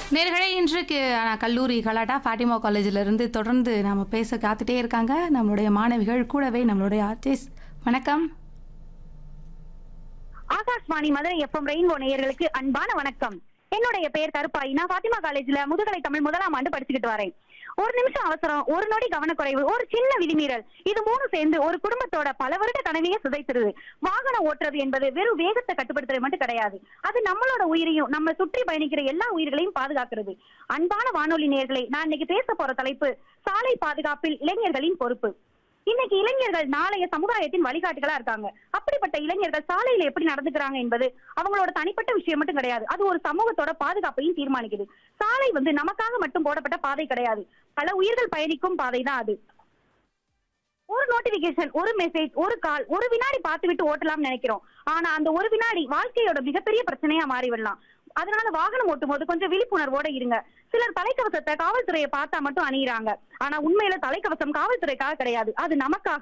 நேர்களே இன்றைக்கு நான் கல்லூரி கலாட்டா ஃபாட்டிமா காலேஜில் இருந்து தொடர்ந்து நாம பேச காத்துட்டே இருக்காங்க நம்மளுடைய மாணவிகள் கூடவே நம்மளுடைய ஆர்டிஸ்ட் வணக்கம் ஆகாஷ்வாணி மதுரை எஃப்எம் ரெயின்போ நேயர்களுக்கு அன்பான வணக்கம் என்னுடைய பெயர் கருப்பாய் நான் பாத்திமா காலேஜ்ல முதுகலை தமிழ் முதலாம் ஆண்டு படிச்சுக்கிட்டு வரேன் ஒரு நிமிஷம் அவசரம் ஒரு நொடி கவனக்குறைவு ஒரு சின்ன விதிமீறல் இது மூணு சேர்ந்து ஒரு குடும்பத்தோட பல வருட கனவையே சிதைத்துருது வாகனம் ஓட்டுறது என்பது வெறும் வேகத்தை கட்டுப்படுத்துறது மட்டும் கிடையாது அது நம்மளோட உயிரையும் நம்ம சுற்றி பயணிக்கிற எல்லா உயிர்களையும் பாதுகாக்கிறது அன்பான வானொலி நேயர்களே நான் இன்னைக்கு பேச போற தலைப்பு சாலை பாதுகாப்பில் இளைஞர்களின் பொறுப்பு இன்னைக்கு இளைஞர்கள் நாளைய சமுதாயத்தின் வழிகாட்டுகளா இருக்காங்க அப்படிப்பட்ட இளைஞர்கள் சாலையில எப்படி நடந்துக்கிறாங்க என்பது அவங்களோட தனிப்பட்ட விஷயம் மட்டும் கிடையாது அது ஒரு சமூகத்தோட பாதுகாப்பையும் தீர்மானிக்குது சாலை வந்து நமக்காக மட்டும் போடப்பட்ட பாதை கிடையாது பல உயிர்கள் பயணிக்கும் பாதை தான் அது ஒரு நோட்டிபிகேஷன் ஒரு மெசேஜ் ஒரு கால் ஒரு வினாடி பார்த்து விட்டு ஓட்டலாம்னு நினைக்கிறோம் ஆனா அந்த ஒரு வினாடி வாழ்க்கையோட மிகப்பெரிய பிரச்சனையா மாறிவிடலாம் அதனால வாகனம் ஓட்டும் போது கொஞ்சம் விழிப்புணர்வோட இருங்க சிலர் தலைக்கவசத்தை காவல்துறையை பார்த்தா மட்டும் அணியிறாங்க ஆனா உண்மையில தலைக்கவசம் காவல்துறைக்காக கிடையாது அது நமக்காக